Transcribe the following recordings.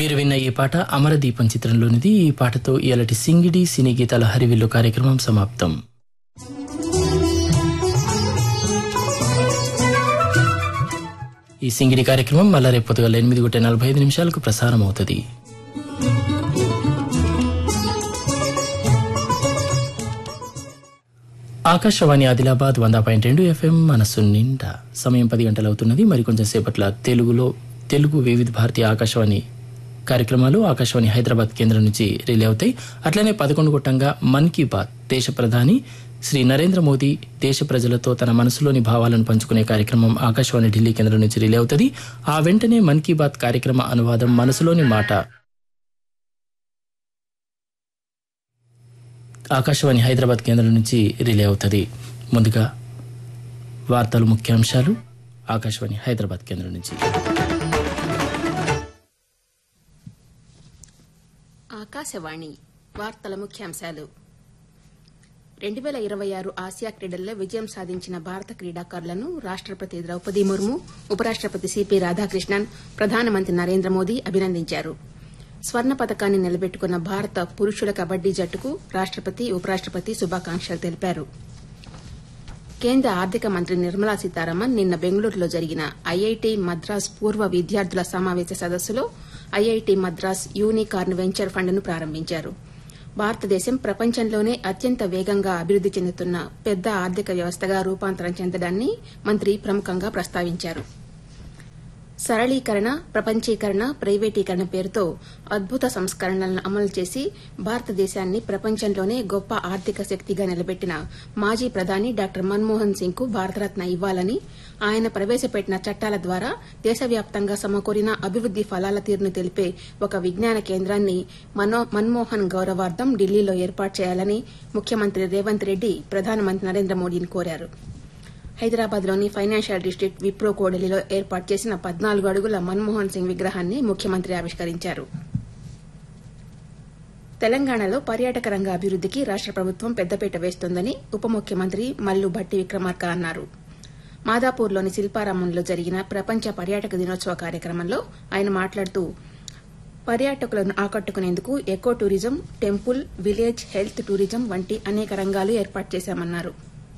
మీరు విన్న ఈ పాట అమరదీపం చిత్రంలోనిది ఈ పాటతో ఇలాంటి సింగిడి సినీ గీతాల హరివిల్లు కార్యక్రమం సమాప్తం ఈ సింగిడి కార్యక్రమం మళ్ళా రేపు పొద్దుగల ఎనిమిది గుట్ట నలభై ఐదు నిమిషాలకు ప్రసారం అవుతుంది ఆకాశవాణి ఆదిలాబాద్ వంద పాయింట్ రెండు ఎఫ్ఎం మనస్సు నిండా సమయం పది గంటలు అవుతున్నది మరి కొంచెం సేపట్ల తెలుగులో తెలుగు వివిధ భారతీయ ఆకాశవాణి కార్యక్రమాలు ఆకాశవాణి హైదరాబాద్ కేంద్రం నుంచి రిలే అవుతాయి అట్లనే పదకొండు గుట్టంగా మన్ కీ బాత్ దేశ ప్రధాని శ్రీ నరేంద్ర మోదీ దేశ ప్రజలతో తన మనసులోని భావాలను పంచుకునే కార్యక్రమం ఆకాశవాణి ఢిల్లీ కేంద్రం నుంచి రిలే అవుతుంది ఆ వెంటనే మన్ కీ బాత్ కార్యక్రమ అనువాదం మనసులోని మాట ఆకాశవాణి హైదరాబాద్ కేంద్రం నుంచి రిలే అవుతుంది ముందుగా వార్తలు ముఖ్యాంశాలు ఆకాశవాణి హైదరాబాద్ కేంద్రం నుంచి ఆకాశవాణి వార్తల ముఖ్యాంశాలు రెండు వేల ఇరవై ఆరు ఆసియా క్రీడల్లో విజయం సాధించిన భారత క్రీడాకారులను రాష్టపతి ద్రౌపది ముర్ము ఉపరాష్టపతి సిపి రాధాకృష్ణన్ ప్రధానమంత్రి నరేంద్ర మోదీ అభినందించారు స్వర్ణ పథకాన్ని నిలబెట్టుకున్న భారత పురుషుల కబడ్డీ జట్టుకు రాష్టపతి ఉపరాష్టపతి శుభాకాంక్షలు తెలిపారు కేంద్ర ఆర్థిక మంత్రి నిర్మలా సీతారామన్ నిన్న బెంగళూరులో జరిగిన ఐఐటి మద్రాస్ పూర్వ విద్యార్థుల సమావేశ సదస్సులో ఐఐటి మద్రాస్ యూనికార్న్ వెంచర్ ఫండ్ను ప్రారంభించారు భారతదేశం ప్రపంచంలోనే అత్యంత వేగంగా అభివృద్ది చెందుతున్న పెద్ద ఆర్థిక వ్యవస్థగా రూపాంతరం చెందడాన్ని మంత్రి ప్రముఖంగా ప్రస్తావించారు సరళీకరణ ప్రపంచీకరణ ప్రైవేటీకరణ పేరుతో అద్భుత సంస్కరణలను అమలు చేసి భారతదేశాన్ని ప్రపంచంలోనే గొప్ప ఆర్థిక శక్తిగా నిలబెట్టిన మాజీ ప్రధాని డాక్టర్ మన్మోహన్ సింగ్ కు భారతరత్న ఇవ్వాలని ఆయన ప్రవేశపెట్టిన చట్టాల ద్వారా దేశవ్యాప్తంగా సమకూరిన అభివృద్ది ఫలాల తీరును తెలిపే ఒక విజ్ఞాన కేంద్రాన్ని మన్మోహన్ గౌరవార్థం ఢిల్లీలో ఏర్పాటు చేయాలని ముఖ్యమంత్రి రేవంత్ రెడ్డి ప్రధానమంత్రి నరేంద్ర మోదీని కోరారు హైదరాబాద్లోని ఫైనాన్షియల్ డిస్టిక్ట్ విప్రో కోడలిలో ఏర్పాటు చేసిన పద్నాలుగు అడుగుల మన్మోహన్ సింగ్ విగ్రహాన్ని ముఖ్యమంత్రి ఆవిష్కరించారు తెలంగాణలో పర్యాటక రంగ అభివృద్దికి రాష్ట ప్రభుత్వం పెద్దపీట వేస్తోందని ఉప ముఖ్యమంత్రి మల్లు భట్టి విక్రమార్క అన్నారు మాదాపూర్లోని శిల్పారామంలో జరిగిన ప్రపంచ పర్యాటక దినోత్సవ కార్యక్రమంలో ఆయన మాట్లాడుతూ పర్యాటకులను ఆకట్టుకునేందుకు eco tourism temple village health tourism వంటి అనేక రంగాలు ఏర్పాటు చేశామన్నారు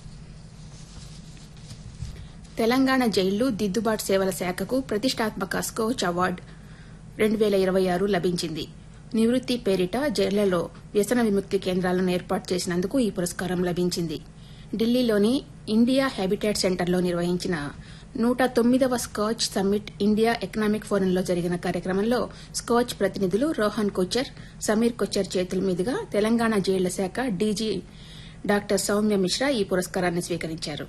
తెలంగాణ జైళ్లు దిద్దుబాటు సేవల శాఖకు ప్రతిష్టాత్మక స్కోచ్ అవార్డు రెండు వేల ఇరవై ఆరు లభించింది నివృత్తి పేరిట జైళ్లలో వ్యసన విముక్తి కేంద్రాలను ఏర్పాటు చేసినందుకు ఈ పురస్కారం లభించింది ఢిల్లీలోని ఇండియా హ్యాబిటేట్ సెంటర్లో నిర్వహించిన నూట తొమ్మిదవ స్కాచ్ సమ్మిట్ ఇండియా ఎకనామిక్ ఫోరంలో జరిగిన కార్యక్రమంలో స్కాచ్ ప్రతినిధులు రోహన్ కొచ్చర్ సమీర్ కొచ్చర్ చేతుల మీదుగా తెలంగాణ జైళ్ల శాఖ డీజీ డాక్టర్ సౌమ్య మిశ్రా ఈ పురస్కారాన్ని స్వీకరించారు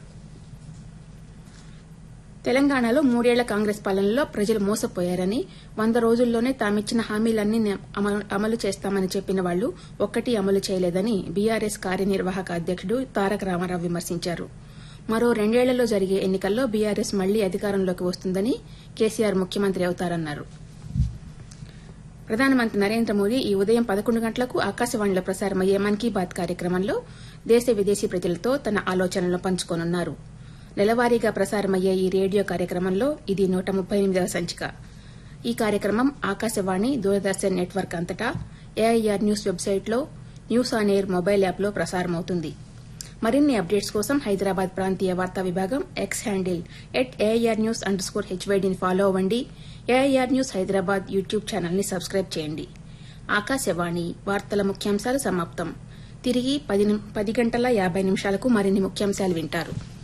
తెలంగాణలో మూడేళ్ల కాంగ్రెస్ పాలనలో ప్రజలు మోసపోయారని వంద రోజుల్లోనే తామిచ్చిన హామీలన్నీ అమలు చేస్తామని చెప్పిన వాళ్లు ఒక్కటి అమలు చేయలేదని బీఆర్ఎస్ కార్యనిర్వాహక అధ్యకుడు తారక రామారావు విమర్శించారు మరో రెండేళ్లలో జరిగే ఎన్నికల్లో బీఆర్ఎస్ మళ్లీ అధికారంలోకి వస్తుందని కేసీఆర్ ముఖ్యమంత్రి అవుతారన్నారు ప్రధానమంత్రి నరేంద్ర మోదీ ఈ ఉదయం పదకొండు గంటలకు ఆకాశవాణిలో ప్రసారమయ్యే మన్ కీ బాత్ కార్యక్రమంలో దేశ విదేశీ ప్రజలతో తన ఆలోచనలు పంచుకోనున్నారు నెలవారీగా ప్రసారమయ్యే ఈ రేడియో కార్యక్రమంలో ఇది నూట ముప్పై ఎనిమిదవ సంచిక ఈ కార్యక్రమం ఆకాశవాణి దూరదర్శన్ నెట్వర్క్ అంతటా ఏఐఆర్ న్యూస్ వెబ్సైట్లో న్యూస్ ఆన్ ఎయిర్ మొబైల్ యాప్లో ప్రసారమవుతుంది మరిన్ని అప్డేట్స్ కోసం హైదరాబాద్ ప్రాంతీయ వార్తా విభాగం X handle at AIR news underscore హెచ్వైడీని ఫాలో అవ్వండి ఏఐఆర్ న్యూస్ హైదరాబాద్ యూట్యూబ్ ఛానల్ని సబ్స్క్రైబ్ చేయండి ఆకాశవాణి వార్తల ముఖ్యాంశాలు సమాప్తం తిరిగి పది గంటల యాబై నిమిషాలకు మరిన్ని ముఖ్యాంశాలు వింటారు